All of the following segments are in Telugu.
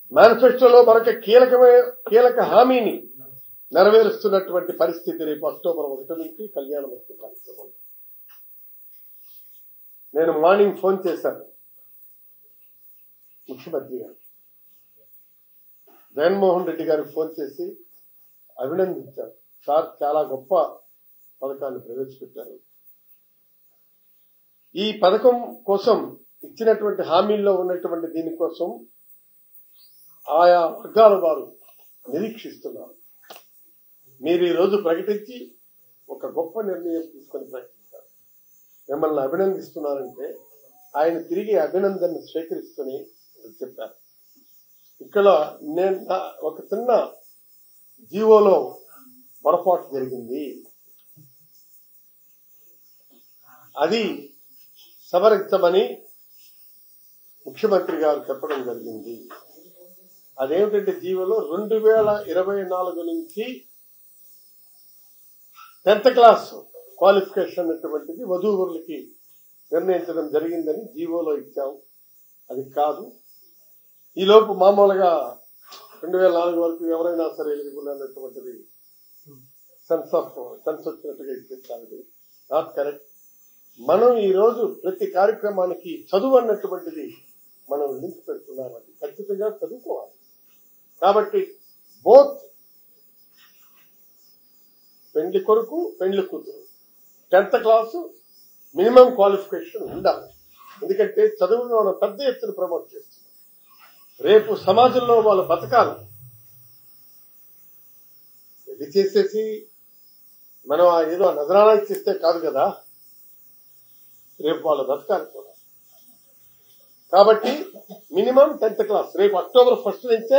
మేనిఫెస్టోలో మరొక కీలకమైన కీలక హామీని నెరవేరుస్తున్నటువంటి పరిస్థితి రేపు అక్టోబర్ ఒకటి నుంచి కళ్యాణ వస్తు కార్యక్రమం నేను మార్నింగ్ ఫోన్ చేశాను ముఖ్యమంత్రి గారు జగన్మోహన్ రెడ్డి గారికి ఫోన్ చేసి అభినందించారు సార్ చాలా గొప్ప పథకాన్ని ప్రవేశపెట్టారు ఈ పథకం కోసం ఇచ్చినటువంటి హామీల్లో ఉన్నటువంటి దీనికోసం ఆయా వర్గాల వారు నిరీక్షిస్తున్నారు మీరు ఈ రోజు ప్రకటించి ఒక గొప్ప నిర్ణయం తీసుకొని ప్రకటించారు మిమ్మల్ని అభినందిస్తున్నారంటే ఆయన తిరిగి అభినందన స్వీకరిస్తూనే చెప్పారు ఇక్కడ నేను నా- ఒక చిన్న జీవోలో పొరపాటు జరిగింది అది సవరించమని ముఖ్యమంత్రి గారు చెప్పడం జరిగింది అదేమిటంటే జీవోలో రెండు వేల ఇరవై నాలుగు నుంచి టెన్త్ క్లాస్ క్వాలిఫికేషన్ అన్నటువంటిది వధూవరులకి నిర్ణయించడం జరిగిందని జీవోలో ఇచ్చాము అది కాదు ఈలోపు మామూలుగా రెండు వేల నాలుగు వరకు ఎవరైనా సరే ఎలిజిబుల్ అన్నటువంటిది సెన్స్ ఆఫ్ సెన్స్ వచ్చినట్టుగా ఇచ్చేస్తారు నాట్ కరెక్ట్ మనం ఈ రోజు ప్రతి కార్యక్రమానికి చదువు అన్నటువంటిది మనం లింక్ పెడుతున్నామండి ఖచ్చితంగా చదువుకోవాలి కాబట్టి బోత్ పెండ్లి కొడుకు పెండ్లి కూతురు టెన్త్ క్లాసు మినిమం క్వాలిఫికేషన్ ఉండాలి ఎందుకంటే చదువును మనం పెద్ద ఎత్తున ప్రమోట్ చేస్తున్నాం రేపు సమాజంలో వాళ్ళు బతకాలి ఇది చేసేసి మనం ఆ ఏదో నజరానా ఇచ్చేస్తే కాదు కదా రేపు వాళ్ళు బతకాలి కూడా కాబట్టి మినిమం టెన్త్ క్లాస్ రేపు అక్టోబర్ ఫస్ట్ నుంచే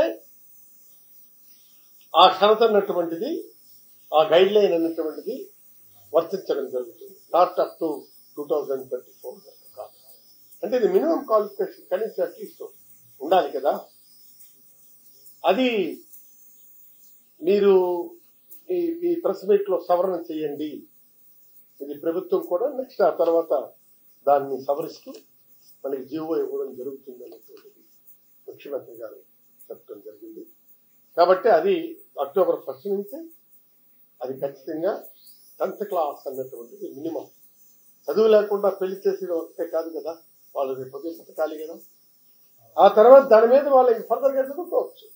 ఆ షరత్ అన్నటువంటిది ఆ గైడ్ లైన్ అన్నటువంటిది వర్తించడం జరుగుతుంది not up to two thousand twenty four కాదు అంటే ఇది మినిమం క్వాలిఫికేషన్ కనీసం అట్లీస్ట్ ఉండాలి కదా అది మీరు ఈ ఈ ప్రెస్ మీట్ లో సవరణ చేయండి ఇది ప్రభుత్వం కూడా నెక్స్ట్ ఆ తర్వాత దాన్ని సవరిస్తూ మనకి జీవో ఇవ్వడం జరుగుతుంది అనేటువంటిది ముఖ్యమంత్రి గారు చెప్పడం జరిగింది కాబట్టి అది అక్టోబర్ ఫస్ట్ నుంచి అది ఖచ్చితంగా టెన్త్ క్లాస్ అన్నటువంటిది మినిమం చదువు లేకుండా పెళ్లి చేసి వస్తే కాదు కదా వాళ్ళు రేపు పొద్దున్న బతకాలి కదా ఆ తర్వాత దాని మీద వాళ్ళకి ఫర్దర్ గా చదువుకోవచ్చు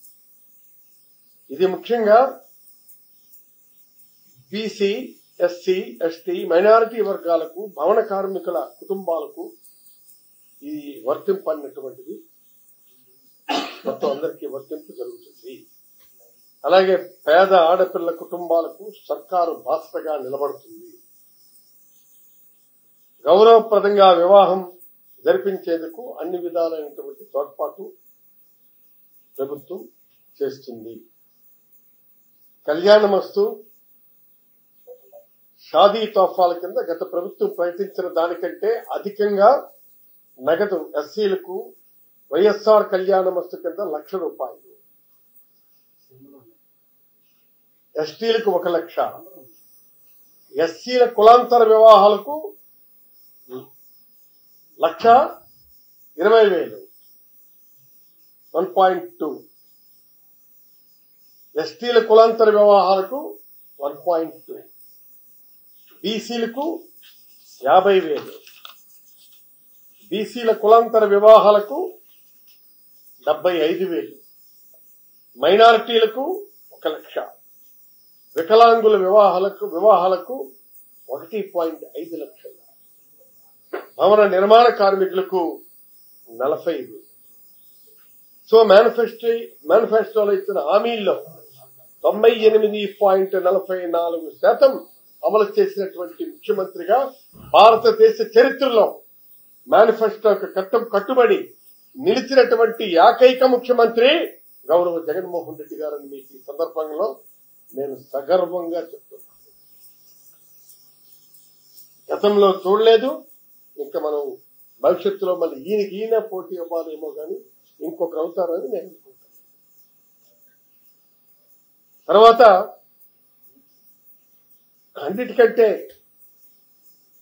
ఇది ముఖ్యంగా బీసీ ఎస్సీ ఎస్టీ మైనారిటీ వర్గాలకు భవన కార్మికుల కుటుంబాలకు ఈ వర్తింపు అన్నటువంటిది మొత్తం అందరికీ వర్తింపు జరుగుతుంది అలాగే పేద ఆడపిల్ల కుటుంబాలకు సర్కారు బాధ్యతగా నిలబడుతుంది గౌరవప్రదంగా వివాహం జరిపించేందుకు అన్ని విధాలైనటువంటి తోడ్పాటు ప్రభుత్వం చేస్తుంది కళ్యాణమస్తు షాదీ తోఫాల కింద గత ప్రభుత్వం ప్రకటించిన దానికంటే అధికంగా నగదు ఎస్సీలకు వైఎస్ఆర్ కళ్యాణమస్తు కింద లక్ష రూపాయలు ఎస్టీలకు ఒక లక్ష ఎస్సీల కులాంతర వివాహాలకు లక్ష ఇరవై వేలు వన్ పాయింట్ టూ ఎస్టీల కులాంతర వివాహాలకు వన్ పాయింట్ టూ బీసీలకు యాభై వేలు బీసీల కులాంతర వివాహాలకు డెబ్బై ఐదు వేలు మైనారిటీలకు ఒక లక్ష వికలాంగుల వివాహాలకు వివాహాలకు ఒకటి పాయింట్ ఐదు లక్షలు భవన నిర్మాణ కార్మికులకు నలభై వేలు సో మేనిఫెస్టో మేనిఫెస్టోలో ఇచ్చిన హామీల్లో తొంభై ఎనిమిది పాయింట్ నలభై నాలుగు శాతం అమలు చేసినటువంటి ముఖ్యమంత్రిగా భారతదేశ చరిత్రలో మేనిఫెస్టోకు కట్టం కట్టుబడి నిలిచినటువంటి ఏకైక ముఖ్యమంత్రి గౌరవ జగన్మోహన్ రెడ్డి గారని మీకు ఈ సందర్భంలో నేను సగర్వంగా చెప్తున్నాను గతంలో చూడలేదు ఇంకా మనం భవిష్యత్తులో మళ్ళీ ఈయనకి ఈయన పోటీ ఇవ్వాలేమో కానీ ఇంకొకరు అవుతారని నేను అనుకుంటాను తర్వాత అన్నిటికంటే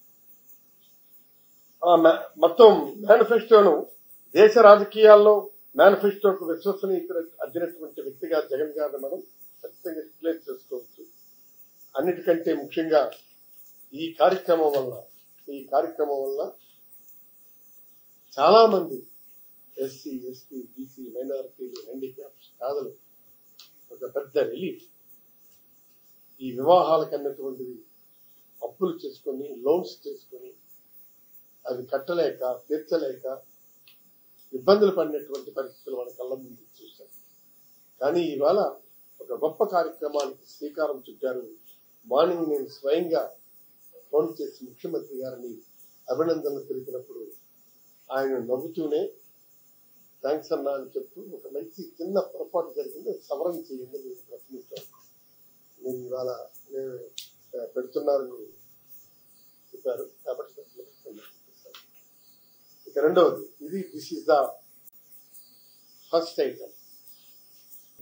ఆ మ- మొత్తం మేనిఫెస్టోను దేశ రాజకీయాల్లో మేనిఫెస్టోకు విశ్వసనీయత అద్దినటువంటి వ్యక్తిగా జగన్ గారిని మనం ఖచ్చితంగా డిక్లేర్ చేసుకోవచ్చు అన్నిటికంటే ముఖ్యంగా ఈ కార్యక్రమం వల్ల ఈ కార్యక్రమం వల్ల చాలా మంది ఎస్సీ ఎస్టీ బీసీ మైనారిటీలు హ్యాండిక్యాప్స్ కాదలు ఒక పెద్ద రిలీఫ్ ఈ వివాహాలకు అన్నటువంటిది అప్పులు చేసుకొని లోన్స్ చేసుకొని అవి కట్టలేక తీర్చలేక ఇబ్బందులు పడినటువంటి పరిస్థితులు మన కళ్ళ ముందు చూశాం కానీ ఇవాళ ఒక గొప్ప కార్యక్రమానికి శ్రీకారం చుట్టారు మార్నింగ్ నేను స్వయంగా ఫోన్ చేసి ముఖ్యమంత్రి గారిని అభినందనలు తెలిపినప్పుడు ఆయన నవ్వుతూనే థ్యాంక్స్ అన్నా అని చెప్తూ ఒక మంచి చిన్న పొరపాటు జరిగింది అది సవరణ చేయండి మీరు ప్రశ్నించాను మీరు ఇవాళ నేను ఆ, పెడుతున్నారని చెప్పారు కాబట్టి ప్రశ్నిస్తున్నాను. ఇక రెండవది ఇది this is the first item